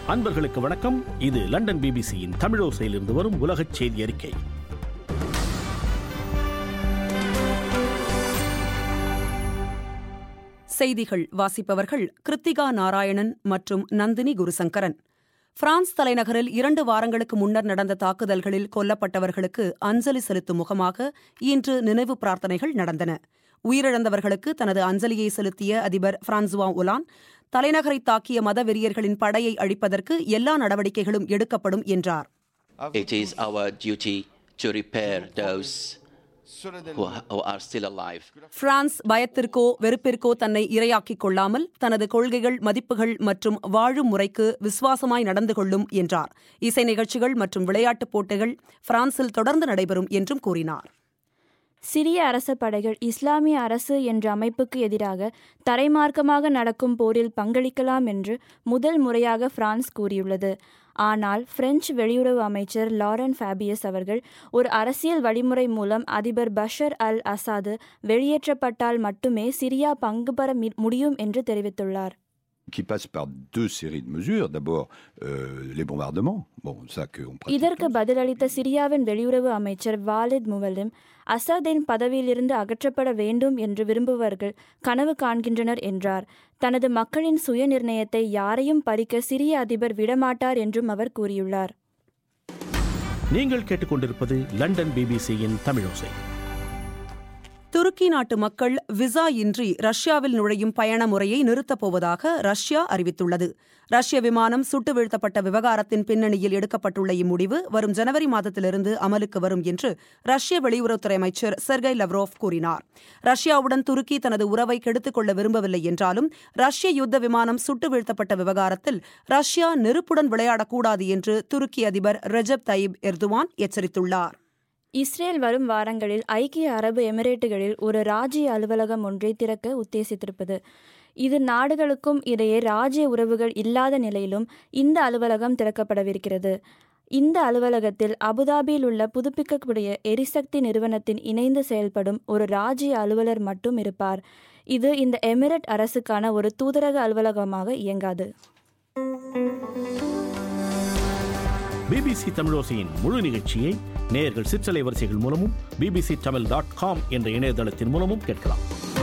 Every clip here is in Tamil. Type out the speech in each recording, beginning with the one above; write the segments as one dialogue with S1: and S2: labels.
S1: அன்பர்களுக்கு வணக்கம் இது லண்டன் பிபிசியின் தமிழோசையிலிருந்து வரும் உலகச் செய்தி அறிக்கை
S2: செய்திகள் வாசிப்பவர்கள் கிருத்திகா நாராயணன் மற்றும் நந்தினி குருசங்கரன் பிரான்ஸ் தலைநகரில் இரண்டு வாரங்களுக்கு முன்னர் நடந்த தாக்குதல்களில் கொல்லப்பட்டவர்களுக்கு அஞ்சலி செலுத்தும் முகமாக இன்று நினைவு பிரார்த்தனைகள் நடந்தன உயிரிழந்தவர்களுக்கு தனது அஞ்சலியை செலுத்திய அதிபர் பிரான்சுவா ஒலான் தலைநகரை தாக்கிய மத வெறியர்களின் படையை அழிப்பதற்கு எல்லா நடவடிக்கைகளும் எடுக்கப்படும் என்றார்
S3: It is our duty to repair those who, who are still alive.
S2: பிரான்ஸ் பயத்திற்கோ வெறுப்பிற்கோ தன்னை இரையாக்கிக் கொள்ளாமல் தனது கொள்கைகள் மதிப்புகள் மற்றும் வாழும் முறைக்கு விசுவாசமாய் நடந்து கொள்ளும் என்றார் இசை நிகழ்ச்சிகள் மற்றும் விளையாட்டுப் போட்டிகள் பிரான்சில் தொடர்ந்து நடைபெறும் என்றும் கூறினார்
S4: சிரிய அரச படைகள் இஸ்லாமிய அரசு என்ற அமைப்புக்கு எதிராக தரைமார்க்கமாக நடக்கும் போரில் பங்களிக்கலாம் என்று முதல் முறையாக பிரான்ஸ் கூறியுள்ளது ஆனால் பிரெஞ்சு வெளியுறவு அமைச்சர் லாரன் ஃபேபியஸ் அவர்கள் ஒரு அரசியல் வழிமுறை மூலம் அதிபர் பஷர் அல் அசாது வெளியேற்றப்பட்டால் மட்டுமே சிரியா பங்கு பெற மி- முடியும் என்று தெரிவித்துள்ளார்
S5: qui passe par deux séries de mesures. D'abord, euh, les bombardements. Bon, ça qu'on pratique.
S4: இதற்கு பதிலளித்த சிரியாவின் வெளியுறவு அமைச்சர் வாலித் முவல்லிம் அசாதின் பதவியிலிருந்து அகற்றப்பட வேண்டும் என்று விரும்புபவர்கள் கனவு காண்கின்றனர் என்றார் தனது மக்களின் சுய நிர்ணயத்தை யாரையும் பறிக்க சிரிய அதிபர் விடமாட்டார் என்றும் அவர் கூறியுள்ளார்
S1: நீங்கள் கேட்டுக்கொண்டிருப்பது லண்டன் பிபிசியின் தமிழோசை
S2: துருக்கி நாட்டு மக்கள் விசா இன்றி ரஷ்யாவில் நுழையும் பயண முறையை நிறுத்தப் போவதாக ரஷ்யா அறிவித்துள்ளது ரஷ்ய விமானம் சுட்டு வீழ்த்தப்பட்ட விவகாரத்தின் பின்னணியில் எடுக்கப்பட்டுள்ள இம்முடிவு வரும் ஜனவரி மாதத்திலிருந்து அமலுக்கு வரும் என்று ரஷ்ய வெளியுறவுத்துறை அமைச்சர் செர்கை லவ்ரோவ் கூறினார் ரஷ்யாவுடன் துருக்கி தனது உறவை கெடுத்துக் கொள்ள விரும்பவில்லை என்றாலும் ரஷ்ய யுத்த விமானம் சுட்டு வீழ்த்தப்பட்ட விவகாரத்தில் ரஷ்யா நெருப்புடன் விளையாடக்கூடாது என்று துருக்கி அதிபர் ரெஜப் தயிப் எர்துவான் எச்சரித்துள்ளார்
S4: இஸ்ரேல் வரும் வாரங்களில் ஐக்கிய அரபு எமிரேட்டுகளில் ஒரு ராஜ்ய அலுவலகம் ஒன்றை திறக்க உத்தேசித்திருப்பது இது நாடுகளுக்கும் இடையே ராஜ்ய உறவுகள் இல்லாத நிலையிலும் இந்த அலுவலகம் திறக்கப்படவிருக்கிறது இந்த அலுவலகத்தில் அபுதாபியில் உள்ள புதுப்பிக்கக்கூடிய எரிசக்தி நிறுவனத்தின் இணைந்து செயல்படும் ஒரு ராஜ்ய அலுவலர் மட்டும் இருப்பார் இது இந்த எமிரேட் அரசுக்கான ஒரு தூதரக அலுவலகமாக இயங்காது
S1: பிபிசி தமிழோசையின் முழு நிகழ்ச்சியை நேயர்கள் சிற்றலை வரிசைகள் மூலமும் பிபிசி தமிழ் டாட் காம் என்ற இணையதளத்தின் மூலமும் கேட்கலாம்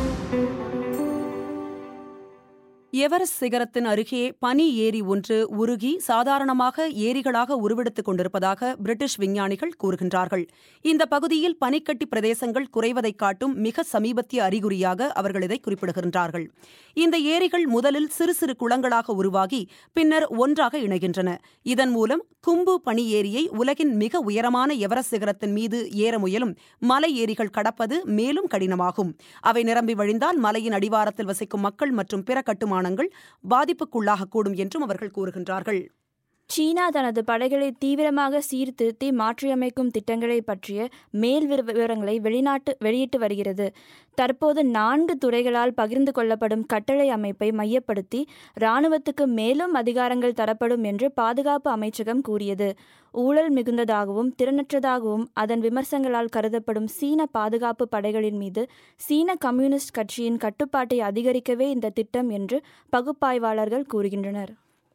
S2: எவரெஸ்ட் சிகரத்தின் அருகே பனி ஏரி ஒன்று உருகி சாதாரணமாக ஏரிகளாக உருவெடுத்துக் கொண்டிருப்பதாக பிரிட்டிஷ் விஞ்ஞானிகள் கூறுகின்றார்கள் இந்த பகுதியில் பனிக்கட்டி பிரதேசங்கள் குறைவதைக் காட்டும் மிக சமீபத்திய அறிகுறியாக அவர்கள் இதை குறிப்பிடுகின்றார்கள் இந்த ஏரிகள் முதலில் சிறு சிறு குளங்களாக உருவாகி பின்னர் ஒன்றாக இணைகின்றன இதன் மூலம் கும்பு பனி ஏரியை உலகின் மிக உயரமான எவரெஸ்ட் சிகரத்தின் மீது ஏற முயலும் மலை ஏரிகள் கடப்பது மேலும் கடினமாகும் அவை நிரம்பி வழிந்தால் மலையின் அடிவாரத்தில் வசிக்கும் மக்கள் மற்றும் பிற கட்டுமானங்கள் பாதிப்புக்குள்ளாகக்கூடும் என்றும் அவர்கள் கூறுகின்றார்கள்
S4: சீனா தனது படைகளை தீவிரமாக சீர்திருத்தி மாற்றியமைக்கும் திட்டங்களை பற்றிய மேல் விவ- விவரங்களை வெளிநாட்டு வெளியிட்டு வருகிறது தற்போது நான்கு துறைகளால் பகிர்ந்து கொள்ளப்படும் கட்டளை அமைப்பை மையப்படுத்தி இராணுவத்துக்கு மேலும் அதிகாரங்கள் தரப்படும் என்று பாதுகாப்பு அமைச்சகம் கூறியது ஊழல் மிகுந்ததாகவும் திறனற்றதாகவும் அதன் விமர்சங்களால் கருதப்படும் சீன பாதுகாப்பு படைகளின் மீது சீன கம்யூனிஸ்ட் கட்சியின் கட்டுப்பாட்டை அதிகரிக்கவே இந்த திட்டம் என்று பகுப்பாய்வாளர்கள் கூறுகின்றனர்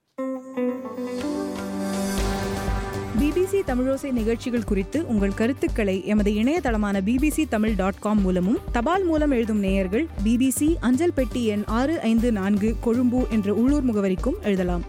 S6: பிபிசி தமிழோசை நிகழ்ச்சிகள் குறித்து உங்கள் கருத்துக்களை எமது இணையதளமான பிபிசி தமிழ் டாட் காம் மூலமும் தபால் மூலம் எழுதும் நேயர்கள் பிபிசி அஞ்சல் பெட்டி எண் ஆறு ஐந்து நான்கு கொழும்பு என்ற உள்ளூர் முகவரிக்கும் எழுதலாம்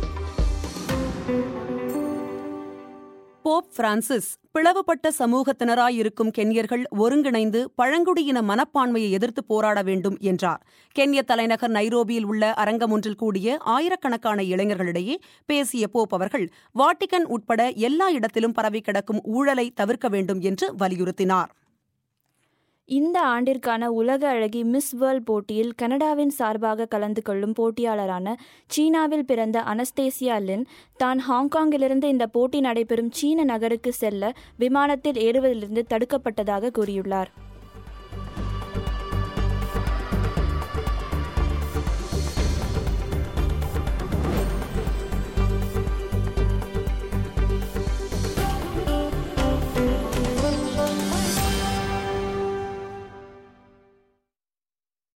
S2: போப் பிரான்சிஸ் பிளவுபட்ட சமூகத்தினராயிருக்கும் கென்யர்கள் ஒருங்கிணைந்து பழங்குடியின மனப்பான்மையை எதிர்த்து போராட வேண்டும் என்றார் கென்ய தலைநகர் நைரோபியில் உள்ள அரங்கம் ஒன்றில் கூடிய ஆயிரக்கணக்கான இளைஞர்களிடையே பேசிய போப் அவர்கள் வாட்டிகன் உட்பட எல்லா இடத்திலும் பரவி கிடக்கும் ஊழலை தவிர்க்க வேண்டும் என்று வலியுறுத்தினார்
S4: இந்த ஆண்டிற்கான உலக அழகி மிஸ் வேர்ல்ட் போட்டியில் கனடாவின் சார்பாக கலந்து கொள்ளும் போட்டியாளரான சீனாவில் பிறந்த அனஸ்தேசியா லின் தான் ஹாங்காங்கிலிருந்து இந்த போட்டி நடைபெறும் சீன நகருக்கு செல்ல விமானத்தில் ஏறுவதிலிருந்து தடுக்கப்பட்டதாக கூறியுள்ளார்